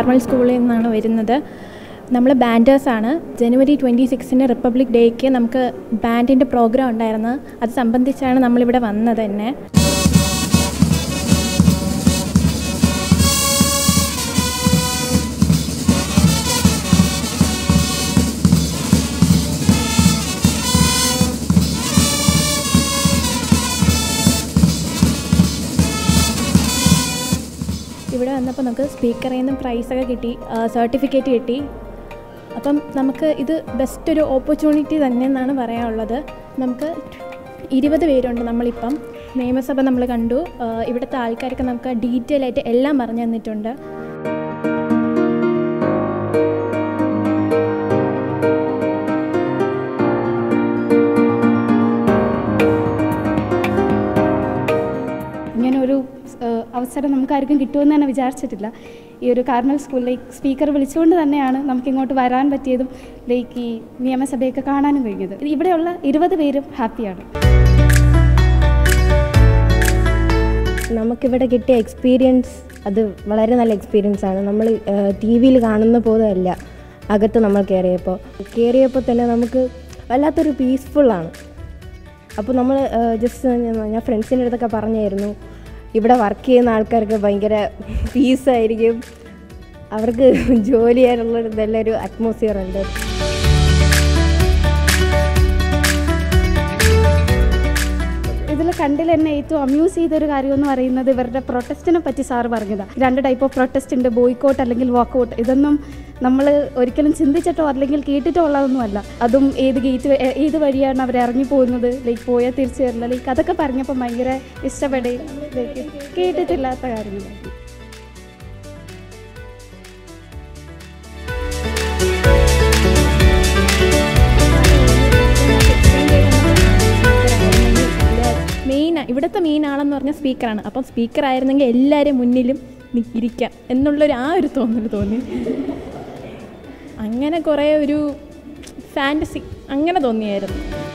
Carmel സ്കൂളിൽ നിന്നാണ് വരുന്നത് നമ്മൾ ബാൻഡേഴ്സാണ് ജനുവരി ട്വൻറ്റി സിക്സിന് റിപ്പബ്ലിക് ഡേക്ക് നമുക്ക് ബാൻഡിൻ്റെ പ്രോഗ്രാം ഉണ്ടായിരുന്നു അത് സംബന്ധിച്ചാണ് നമ്മളിവിടെ വന്നത് തന്നെ ഇവിടെ വന്നപ്പോൾ നമുക്ക് സ്പീക്കറിൽ നിന്നും പ്രൈസൊക്കെ കിട്ടി സർട്ടിഫിക്കറ്റ് കിട്ടി അപ്പം നമുക്ക് ഇത് ബെസ്റ്റ് ഒരു ഓപ്പർച്യൂണിറ്റി തന്നെ എന്നാണ് പറയാനുള്ളത് നമുക്ക് ഇരുപത് പേരുണ്ട് നമ്മളിപ്പം നിയമസഭ നമ്മൾ കണ്ടു ആ, ഇവിടുത്തെ ആൾക്കാർക്ക് നമുക്ക് ഡീറ്റെയിൽ ആയിട്ട് എല്ലാം പറഞ്ഞു തന്നിട്ടുണ്ട് ഇങ്ങനെ ഒരു ഏഹ്, അവസരം നമുക്ക് ആർക്കും കിട്ടുമെന്ന് തന്നെ വിചാരിച്ചിട്ടില്ല ഈ ഒരു കാർമൽ സ്കൂളിലേക്ക് സ്പീക്കർ വിളിച്ചുകൊണ്ട് തന്നെയാണ് നമുക്ക് ഇങ്ങോട്ട് വരാൻ പറ്റിയതും ലൈക്ക് ഈ നിയമസഭയൊക്കെ കാണാനും കഴിഞ്ഞത് ഇവിടെയുള്ള ഇരുപത് പേരും ഹാപ്പിയാണ് നമുക്കിവിടെ കിട്ടിയ എക്സ്പീരിയൻസ് അത് വളരെ നല്ല എക്സ്പീരിയൻസ് ആണ് നമ്മൾ ടി വിയിൽ കാണുന്ന പോലെയല്ല അകത്ത് നമ്മൾ കയറിയപ്പോൾ കയറിയപ്പോൾ തന്നെ നമുക്ക് വല്ലാത്തൊരു പീസ്ഫുള്ളാണ് അപ്പോൾ നമ്മൾ ജസ്റ്റ് ഞാൻ ഫ്രണ്ട്സിൻ്റെ അടുത്തൊക്കെ പറഞ്ഞായിരുന്നു ഇവിടെ വർക്ക് ചെയ്യുന്ന ആൾക്കാർക്ക് ഭയങ്കര പീസായിരിക്കും അവർക്ക് ജോലി ചെയ്യാനുള്ള ഒരു നല്ലൊരു അറ്റ്മോസ്ഫിയർ ഉണ്ട് ഇതിൽ കണ്ടിൽ എന്നെ ഏറ്റവും അമ്യൂസ് ചെയ്തൊരു കാര്യം എന്ന് പറയുന്നത് ഇവരുടെ പ്രൊട്ടസ്റ്റിനെ പറ്റി സാറ് പറഞ്ഞതാണ് രണ്ട് ടൈപ്പ് ഓഫ് പ്രൊട്ടസ്റ്റ് ഉണ്ട് ബോയ്ക്കോട്ട് അല്ലെങ്കിൽ വാക്കൗട്ട് ഇതൊന്നും നമ്മൾ ഒരിക്കലും ചിന്തിച്ചിട്ടോ അല്ലെങ്കിൽ കേട്ടിട്ടോ ഉള്ളതൊന്നുമല്ല അതും ഏത് ഗേറ്റ് ഏത് വഴിയാണ് അവർ ഇറങ്ങി പോകുന്നത് ലൈക്ക് പോയാൽ തിരിച്ചു വരില്ല ലൈക്ക് അതൊക്കെ പറഞ്ഞപ്പോൾ ഭയങ്കര ഇഷ്ടപ്പെടുകയും ലൈക്ക് കേട്ടിട്ടില്ലാത്ത കാര്യങ്ങൾ മെയിൻ ഇവിടുത്തെ മെയിൻ ആളെന്ന് പറഞ്ഞാൽ സ്പീക്കറാണ് അപ്പം സ്പീക്കർ ആയിരുന്നെങ്കിൽ എല്ലാവരും മുന്നിലും നി- ഇരിക്കാം എന്നുള്ളൊരു ആ ഒരു തോന്നൽ തോന്നി അങ്ങനെ കുറേ ഒരു ഫാൻറ്റസി അങ്ങനെ തോന്നിയായിരുന്നു